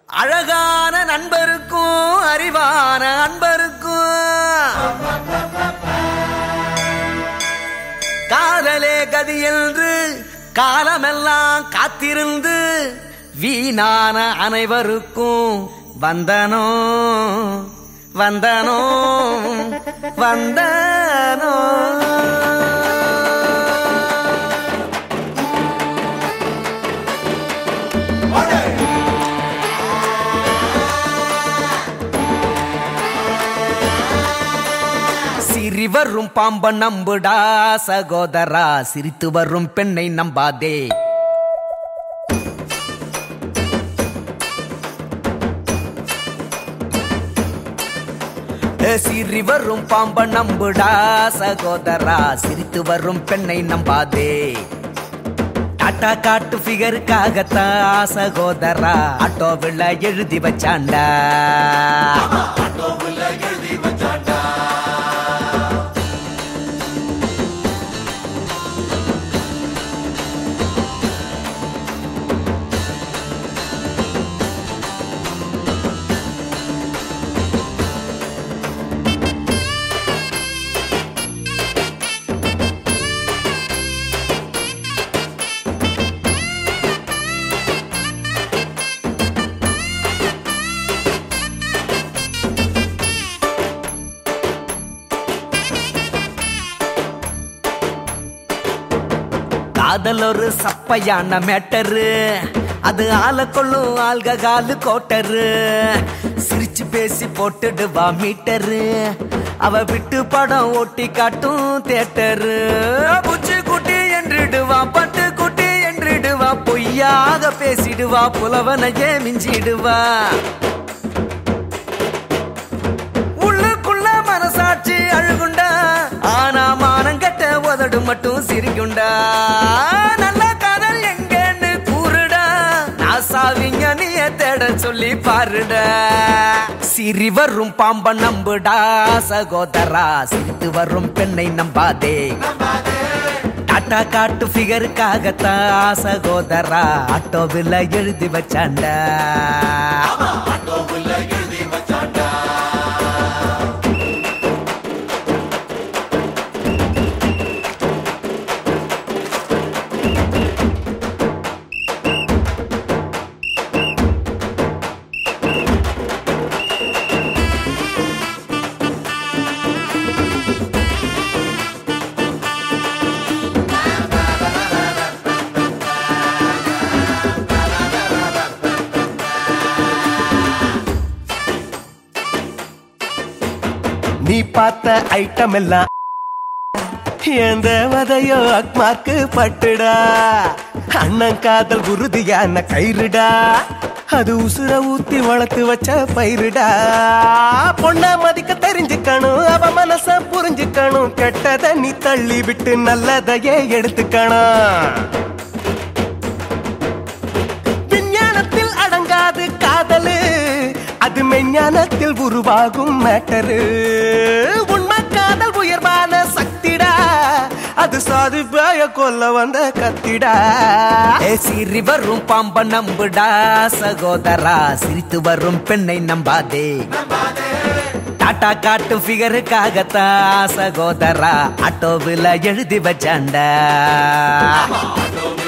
அழகான நண்பருக்கும் அறிவான அன்பருக்கும் காதலே கதி என்று காலமெல்லாம் காத்திருந்து வீணான அனைவருக்கும் வந்தனோ வந்தனோ வந்தனோ சிரி வரும் பாம்ப நம்புடா சகோதரா சிரித்து வரும் பெண்ணை நம்பாதே ஏ, சிரி வரும் பாம்ப நம்புடா சகோதரா சிரித்து வரும் பெண்ணை நம்பாதே டாட்டா காட்டு ஃபிகருக்காகத்தான் சகோதரா ஆட்டோவில் எழுதி வச்சாண்டா காதல் ஒரு சப்பையான மேட்டரு அது ஆள கொள்ளும் ஆள்க காலு கோட்டரு சிரிச்சு பேசி போட்டுடுவா மீட்டரு அவ விட்டு படம் ஓட்டி காட்டும் தேட்டரு புச்சு குட்டி என்றிடுவா பட்டு குட்டி என்றிடுவா பொய்யாக பேசிடுவா புலவனையே மிஞ்சிடுவா உள்ளுக்குள்ள மனசாட்சி அழுகுண்டா ஆனா மானம் கட்ட உதடு மட்டும் சிரிக்குண்டா நல்ல காதல் எங்கன்னு கூறுடா நாசாவிங்க நீய தேட சொல்லி பாருடா சிரி வரும் பாம்ப நம்புடா சகோதரா சிரித்து வரும் பெண்ணை நம்பாதே டாட்டா காட்டு ஃபிகருக்காகத்தான் சகோதரா ஆட்டோவில் எழுதி வச்சாண்டா நீ பார்த்த ஐட்டம் எல்லாம் எந்த வதையோ அக்மார்க்கு பட்டுடா அண்ணன் காதல் உறுதியான கயிறுடா அது உசுர ஊத்தி வளர்த்து வச்ச பயிருடா பொண்ண மதிக்க தெரிஞ்சுக்கணும் அவ மனச புரிஞ்சுக்கணும் கெட்டத நீ தள்ளி விட்டு நல்லதையே எடுத்துக்கணும் விஞ்ஞானத்தில் அடங்காது காதலு அது மெஞ்ஞானத்தில் உருவாகும் மேட்டரு உண்மை காதல் உயர்வான சக்திடா அது சாது பாய கொல்ல வந்த கத்திடா ஏ சிரி வரும் பாம்ப நம்புடா சகோதரா சிரித்து வரும் பெண்ணை நம்பாதே டாட்டா காட்டு ஃபிகருக்காகத்தான் சகோதரா ஆட்டோவில் எழுதி வச்சாண்டா